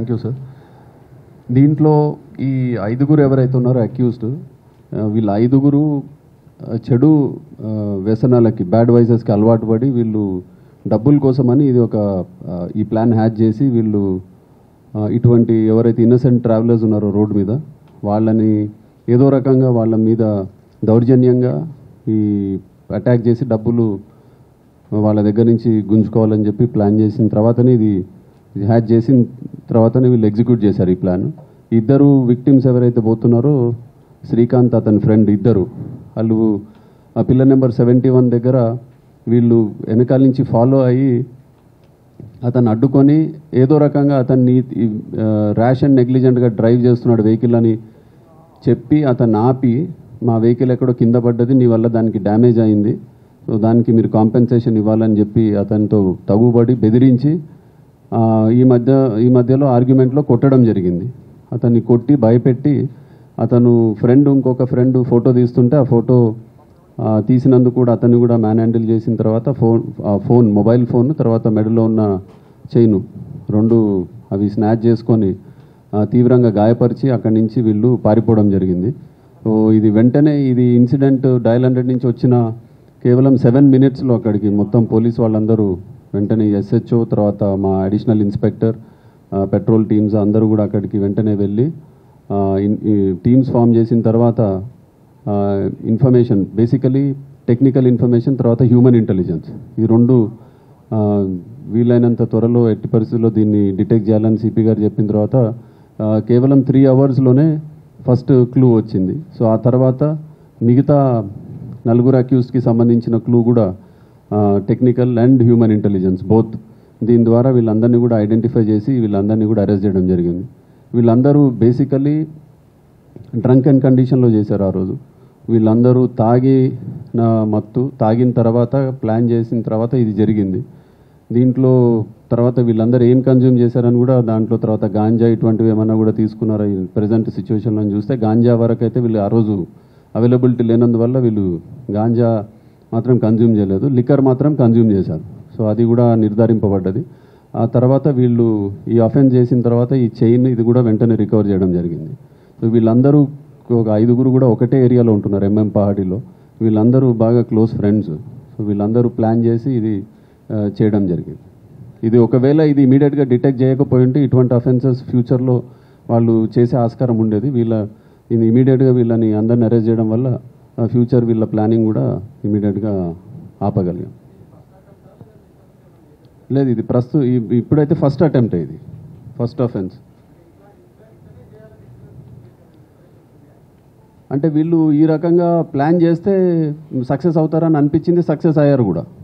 thank you sir దీంట్లో ఈ ఐదుగురు ఎవరైతే ఉన్నారో అక్యూజ్డ్ వీళ్ళ ఐదుగురు ఆ, చెడు ఆ, వ్యసనాలకి బ్యాడ్ వైజెస్కి అలవాటు పడి వీళ్ళు డబ్బుల కోసమని ఇది ఒక ఆ, ఈ ప్లాన్ హ్యాచ్ చేసి వీళ్ళు ఆ, ఇటువంటి ఎవరైతే ఇన్నసెంట్ ట్రావెలర్స్ ఉన్నారో రోడ్డు మీద వాళ్ళని ఏదో రకంగా వాళ్ళ మీద దౌర్జన్యంగా ఈ అటాక్ చేసి డబ్బులు వాళ్ళ దగ్గర నుంచి గుంజుకోవాలని చెప్పి ప్లాన్ చేసిన తర్వాతనే ఇది ఇది హ్యాచ్ చేసిన తర్వాతనే వీళ్ళు ఎగ్జిక్యూట్ చేశారు ఈ ప్లాన్ ఇద్దరు విక్టిమ్స్ ఎవరైతే పోతున్నారో శ్రీకాంత్ అతని ఫ్రెండ్ ఇద్దరు వాళ్ళు ఆ పిల్లర్ నెంబర్ సెవెంటీ వన్ దగ్గర వీళ్ళు వెనకాల నుంచి ఫాలో అయ్యి అతను అడ్డుకొని ఏదో రకంగా అతన్ని ర్యాష్ అండ్ నెగ్లిజెంట్గా డ్రైవ్ చేస్తున్నాడు వెహికల్ అని చెప్పి అతను ఆపి మా వెహికల్ ఎక్కడో కింద పడ్డది నీ వల్ల దానికి డ్యామేజ్ అయింది సో దానికి మీరు కాంపెన్సేషన్ ఇవ్వాలని చెప్పి అతనితో తగుబడి బెదిరించి ఆ, ఈ మధ్య ఈ మధ్యలో ఆర్గ్యుమెంట్లో కొట్టడం జరిగింది అతన్ని కొట్టి భయపెట్టి అతను ఫ్రెండ్ ఇంకొక ఫ్రెండ్ ఫోటో తీస్తుంటే ఆ ఫోటో ఆ, తీసినందుకు కూడా అతన్ని కూడా మ్యాన్ హ్యాండిల్ చేసిన తర్వాత ఫోన్ ఆ ఫోన్ మొబైల్ ఫోన్ తర్వాత మెడలో ఉన్న చైను రెండు అవి స్నాచ్ చేసుకొని ఆ, తీవ్రంగా గాయపరిచి అక్కడి నుంచి వీళ్ళు పారిపోవడం జరిగింది సో ఇది వెంటనే ఇది ఇన్సిడెంట్ డయల్ హండ్రెడ్ నుంచి వచ్చిన కేవలం సెవెన్ మినిట్స్లో అక్కడికి మొత్తం పోలీస్ వాళ్ళందరూ వెంటనే ఎస్హెచ్ఓ తర్వాత మా అడిషనల్ ఇన్స్పెక్టర్ ఆ, పెట్రోల్ టీమ్స్ అందరూ కూడా అక్కడికి వెంటనే వెళ్ళి ఆ, ఇన్- ఈ టీమ్స్ ఫామ్ చేసిన తర్వాత ఆ, ఇన్ఫర్మేషన్ బేసికలీ టెక్నికల్ ఇన్ఫర్మేషన్ తర్వాత హ్యూమన్ ఇంటెలిజెన్స్ ఈ రెండు ఆ, వీలైనంత త్వరలో ఎట్టి పరిస్థితుల్లో దీన్ని డిటెక్ట్ చేయాలని సిపి గారు చెప్పిన తర్వాత ఆ, కేవలం త్రీ అవర్స్లోనే ఫస్ట్ క్లూ వచ్చింది సో ఆ తర్వాత మిగతా నలుగురు అక్యూస్డ్కి సంబంధించిన క్లూ కూడా technical and human intelligence both దీని ద్వారా వీళ్ళందరినీ కూడా ఐడెంటిఫై చేసి వీళ్ళందరినీ కూడా అరెస్ట్ చేయడం జరిగింది వీళ్ళందరూ బేసికలీ డ్రంక్ అండ్ కండిషన్లో చేశారు ఆ రోజు వీళ్ళందరూ తాగిన మత్తు తాగిన తర్వాత ప్లాన్ చేసిన తర్వాత ఇది జరిగింది దీంట్లో తర్వాత వీళ్ళందరూ ఏం కన్జ్యూమ్ చేశారని కూడా దాంట్లో తర్వాత గాంజా ఇటువంటివి ఏమన్నా కూడా తీసుకున్నారా ఈ ప్రజెంట్ సిచ్యువేషన్లో చూస్తే గాంజా వరకు అయితే వీళ్ళు ఆ రోజు అవైలబిలిటీ లేనందువల్ల వీళ్ళు గాంజా మాత్రం కన్జ్యూమ్ చేయలేదు లిక్కర్ మాత్రం కన్జ్యూమ్ చేశారు సో అది కూడా నిర్ధారింపబడ్డది ఆ తర్వాత వీళ్ళు ఈ అఫెన్స్ చేసిన తర్వాత ఈ చైన్ ఇది కూడా వెంటనే రికవర్ చేయడం జరిగింది సో వీళ్ళందరూ ఒక ఐదుగురు కూడా ఒకటే ఏరియాలో ఉంటున్నారు ఎంఎం పహాడీలో వీళ్ళందరూ బాగా క్లోజ్ ఫ్రెండ్స్ సో వీళ్ళందరూ ప్లాన్ చేసి ఇది ఆ, చేయడం జరిగింది ఇది ఒకవేళ ఇది ఇమీడియట్గా డిటెక్ట్ చేయకపోయి ఉంటే ఇటువంటి అఫెన్సెస్ ఫ్యూచర్లో వాళ్ళు చేసే ఆస్కారం ఉండేది వీళ్ళ ఇది ఇమీడియట్గా వీళ్ళని అందరిని అరెస్ట్ చేయడం వల్ల ఫ్యూచర్ వీళ్ళ ప్లానింగ్ కూడా ఇమీడియట్గా ఆపగలిగాం లేదు ఇది ప్రస్తు ఈ- ఇప్పుడైతే ఫస్ట్ అటెంప్ట్ ఇది ఫస్ట్ అఫెన్స్ అంటే వీళ్ళు ఈ రకంగా ప్లాన్ చేస్తే సక్సెస్ అవుతారని అనిపించింది సక్సెస్ అయ్యారు కూడా